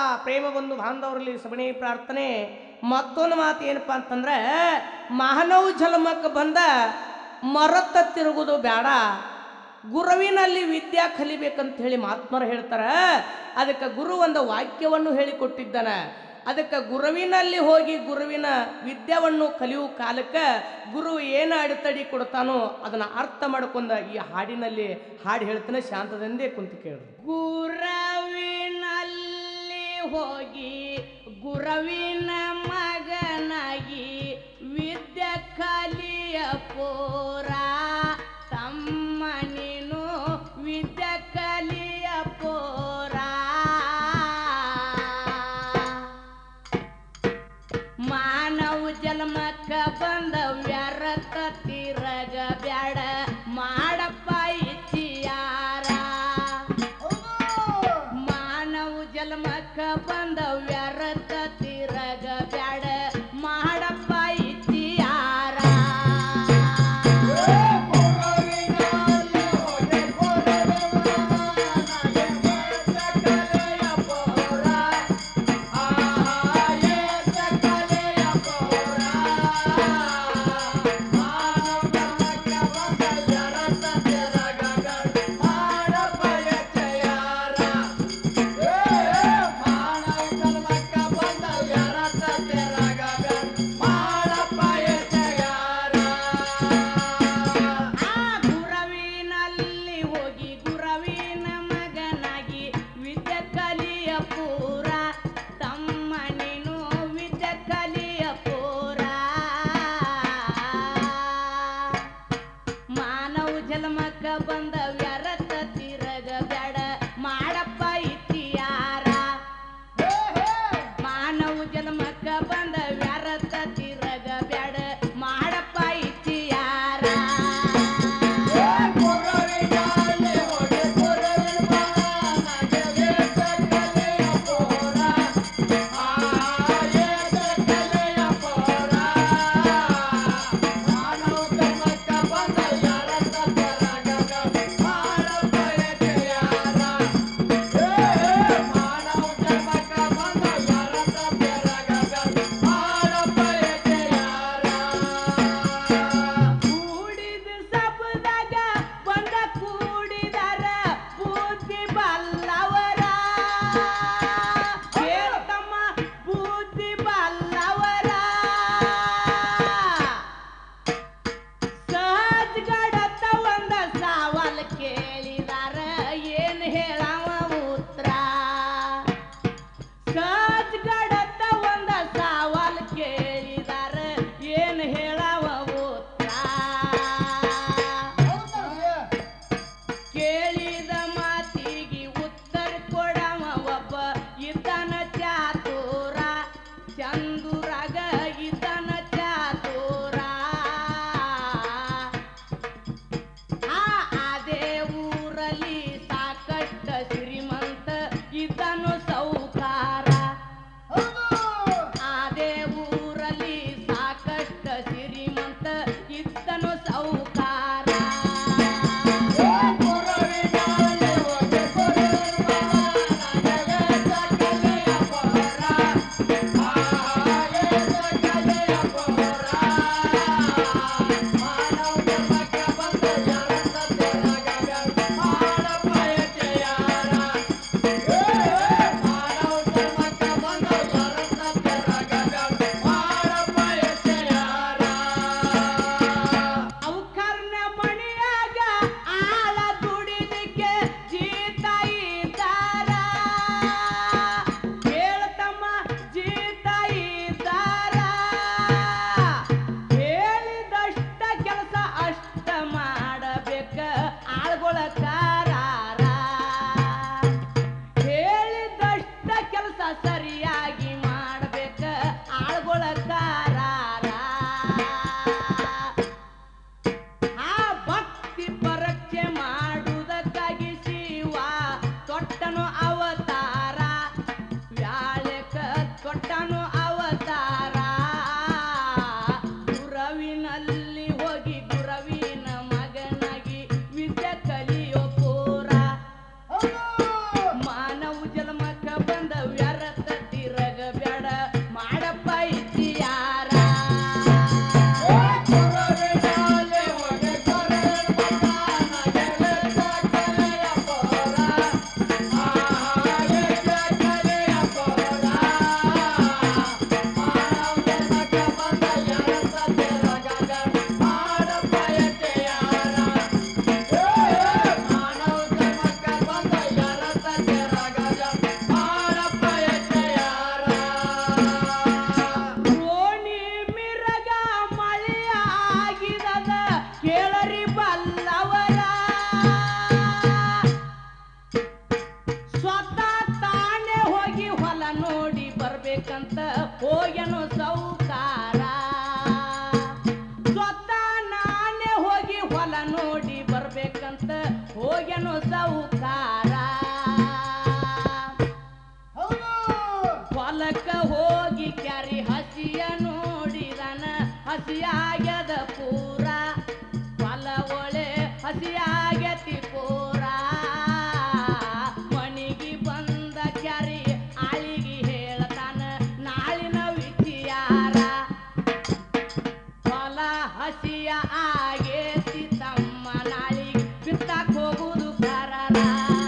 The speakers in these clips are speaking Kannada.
ಪ್ರೇಮ ಬಂಧು ಬಾಂಧವರಲ್ಲಿ ಸಬಣಿ ಪ್ರಾರ್ಥನೆ ಮತ್ತೊಂದು ಮಾತು ಏನಪ್ಪ ಅಂತಂದ್ರೆ ಮಾನವ ಜನ್ಮಕ್ಕೆ ಬಂದ ಮರತ್ತ ತಿರುಗುದು ಬೇಡ ಗುರುವಿನಲ್ಲಿ ವಿದ್ಯಾ ಕಲಿಬೇಕಂತ ಹೇಳಿ ಮಹಾತ್ಮರು ಹೇಳ್ತಾರ ಅದಕ್ಕೆ ಗುರು ಒಂದು ವಾಕ್ಯವನ್ನು ಹೇಳಿಕೊಟ್ಟಿದ್ದಾನೆ ಅದಕ್ಕೆ ಗುರುವಿನಲ್ಲಿ ಹೋಗಿ ಗುರುವಿನ ವಿದ್ಯಾವನ್ನು ಕಲಿಯುವ ಕಾಲಕ್ಕೆ ಗುರು ಏನು ಅಡೆತಡಿ ಕೊಡ್ತಾನೋ ಅದನ್ನ ಅರ್ಥ ಮಾಡ್ಕೊಂಡ ಈ ಹಾಡಿನಲ್ಲಿ ಹಾಡು ಹೇಳ್ತಾನೆ ಶಾಂತದಿಂದೇ ಕುಂತು ಕೇಳ್ರಿ ಗುರವಿನಲ್ಲಿ ಹೋಗಿ ಗುರುವಿನ ಮಗನಾಗಿ ವಿದ್ಯೆ ಕಲಿಯ ಪೋರ ತಮ್ಮ ನೀನು ವಿದ್ಯೆ ಕಲಿಯ ಪೋರ ಮಾನವ ಜನ್ಮಕ್ಕ ಬಂದ ವ್ಯರ್ಥ ತಿರಗ ಬ್ಯಾಡ ಮಾಡಪ್ಪ ಇಚ್ಚಿಯಾರ ಮಾನವ ಜನ್ಮಕ್ಕ ಬಂದ ವ್ಯರ್ಥ ತಿರಗ ಬ್ಯಾಡ ಮಾಡಪ್ಪ ಇಚ್ಚಿಯಾರ ಬಂದ ಬರ್ಬೇಕಂತ ಹೋಗ್ಯನು ಸೌಕಾರ ಸ್ವತಃ ನಾನೇ ಹೋಗಿ ಹೊಲ ನೋಡಿ ಬರ್ಬೇಕಂತ ಹೋಗ್ಯನು ಸೌಕಾರ ಹೌದು ಹೊಲಕ್ಕ ಹೋಗಿ ಕ್ಯಾರಿ ಹಸಿಯ ನೋಡಿದನ ಹಸಿಯಾಗ್ಯದ ಪೂರ ಹೊಲ ಒಳೆ ಹಸಿಯಾಗ್ಯತಿ ಪೂರ ಮನಿಗೆ ಬಂದ ಕ್ಯಾರಿ ಆಳಿಗೆ ಹೇಳ್ತಾನ ನಾಳಿನ ವಿಚಾರ ಹೊಲ ಹಸಿಯ ಆಗೇತಿ ತಮ್ಮ ನಾಳಿಗೆ ಬಿತ್ತಾಕ್ ಹೋಗುದು ಕರರ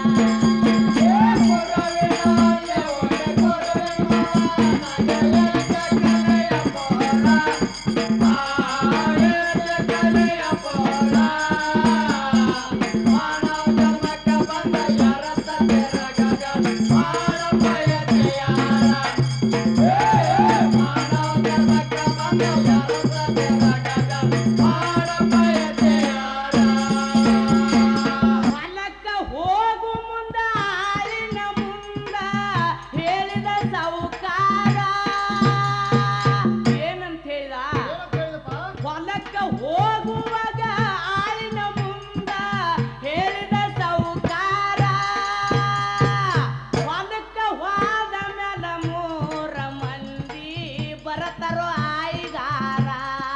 ಹೊಲಕ್ಕ ಹೋಗು ಮುಂದ ಆಳಿನ ಮುಂದ ಹೇಳಿದ ಸಾವುಕಾರ ಏನಂತ ಹೇಳಿದ ಹೊಲಕ್ಕ ಹೋಗುವಾಗ ಆಳಿನ ಮುಂದ ಹೇಳಿದ ಸಾವುಕಾರ ಹೊಲಕ್ಕ ಹೋದ ಮೇಲ ಮೂರ ಮಂದಿ ಬರತರೋ ಆಯ್ಗಾರ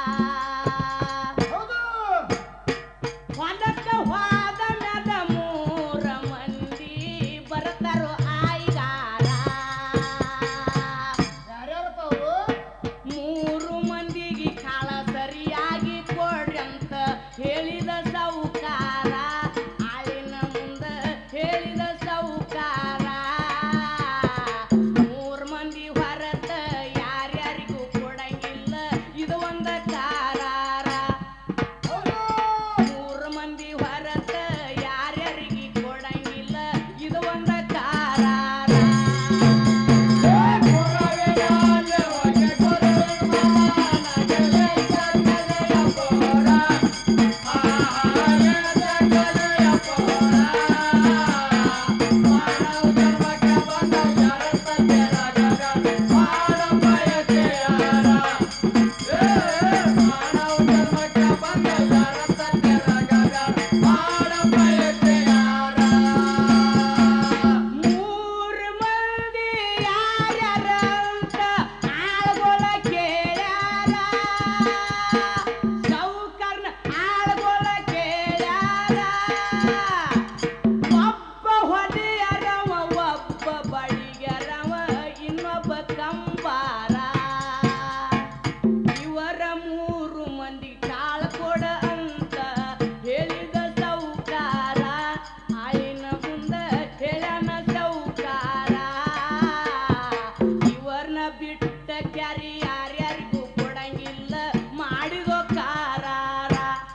ಹೊಲಕ್ಕ ಹೋದ ಮ್ಯಾಲ ಮೂರ ಮಂದಿ ಬರ್ತಾರೋ ಆಯ್ಗಾರ ಮೂರು ಮಂದಿಗೆ ಕಾಳ ಸರಿಯಾಗಿ ಕೊಡ್ರಿ ಅಂತ ಹೇಳಿದ ಸಾವುಕಾರ ಆಳಿನ ಮುಂದ ಹೇಳಿದ ಸಾವುಕಾರ ಮೂರ್ ಮಂದಿ ಹೊರತ ಯಾರ್ಯಾರಿಗೂ ಕೊಡಂಗಿಲ್ಲ ಇದು ಒಂದ ಕಾರಾರ ಮೂರು ಮಂದಿ ಹೊರತ ಯಾರ್ಯಾರಿಗೆ ಕೊಡಂಗಿಲ್ಲ ಇದು ಒಂದ ಕಾರಾರ ಮೂರ್ ಮಂದಿ ಯಾರ್ಯಾರ ಅಂತ ಆಳ್ಗೊಳ ಕೇಳ್ಯಾರ ಸೌಕರ್ನ ಆಳ್ಗೊಳ ಕೇಳ್ಯಾರ ಒಬ್ಬ ಹೊಡೆಯರವ ಒಬ್ಬ ಬಡಿಗರವ ಇನ್ನೊಬ್ಬ ಕಂಬಾರ ಇವರ ಮೂರು ಮಂದಿ ಕಾಳ ಕೊಡ ಅಂತ ಹೇಳಿದ ಸೌಕಾರ ಆಳಿನ ಮುಂದ ಹೇಳನ ಸೌಕಾರ ಇವರ್ನ ಬಿಟ್ಟ ಕ್ಯಾರಿ ಯಾರ್ಯಾರಿಗೂ ಕೊಡಂಗಿಲ್ಲ ಮಾಡಿದೋ ಕಾರಾರ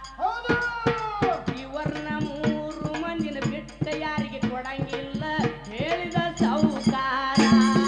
ಇವರ್ನ ಮೂರು ಮಂದಿನ ಬಿಟ್ಟ ಯಾರಿಗೆ ಕೊಡಂಗಿಲ್ಲ ಹೇಳಿದ ಸೌಕಾರ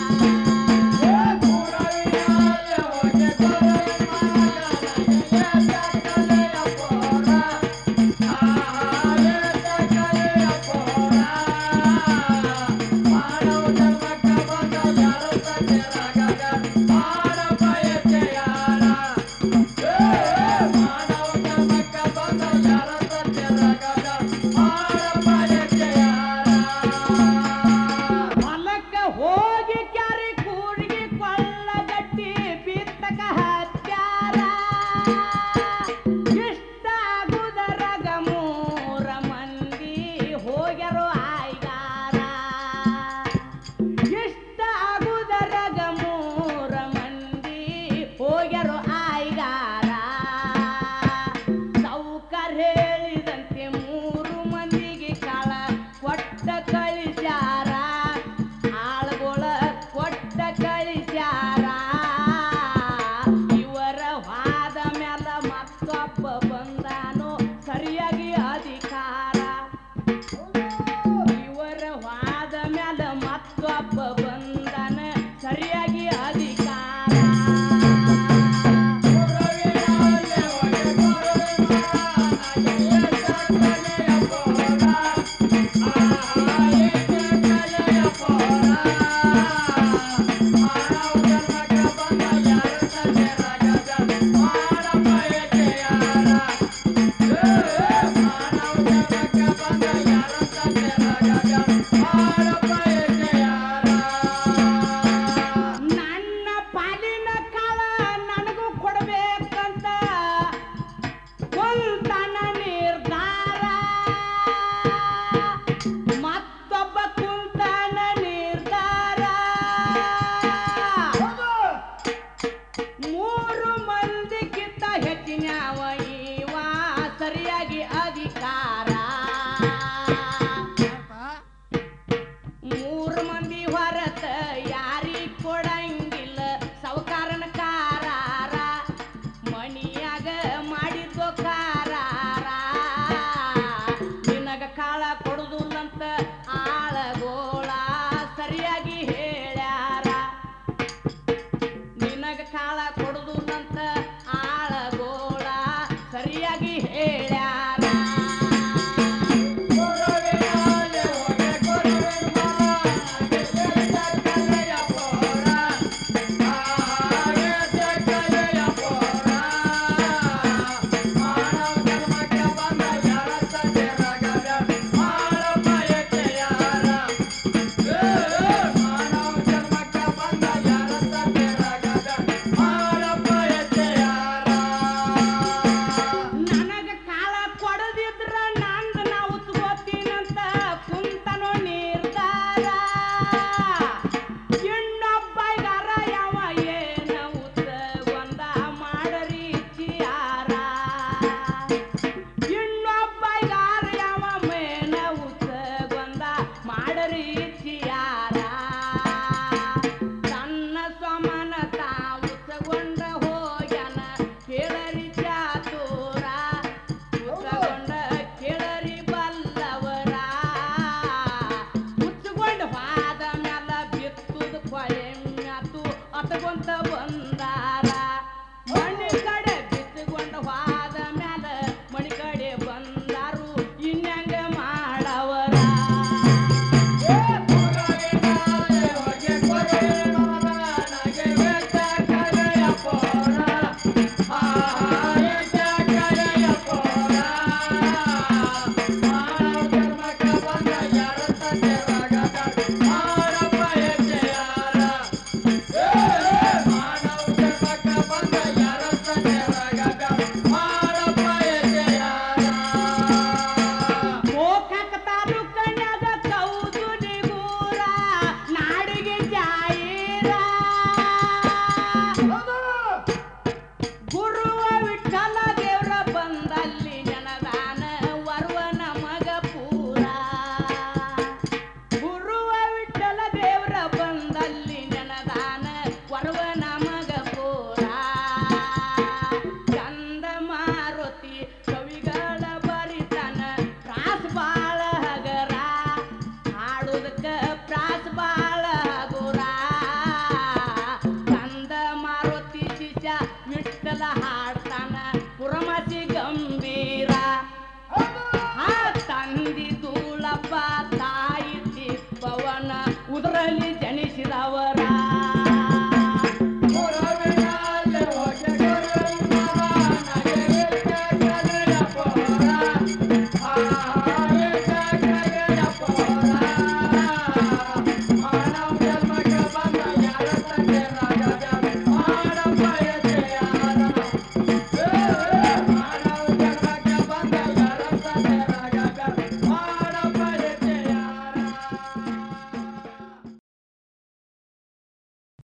ಹೊಲಕ್ಕ ಹೋಗಿ ಕ್ಯಾರಿ ಕೂಡಿಗೆ ಕೊಳ್ಳಗಟ್ಟಿ ಬಿತ್ತಕ ಹತ್ಯಾರ ಇಷ್ಟ ಆಗುದರಗ ಮೂರ ಮಂದಿ ಹೋಗ್ಯಾರೋ ಆಯ್ಗಾರ ಇಷ್ಟ ಆಗುದರಗ ಮೂರ ಅಂತ ಬಂದ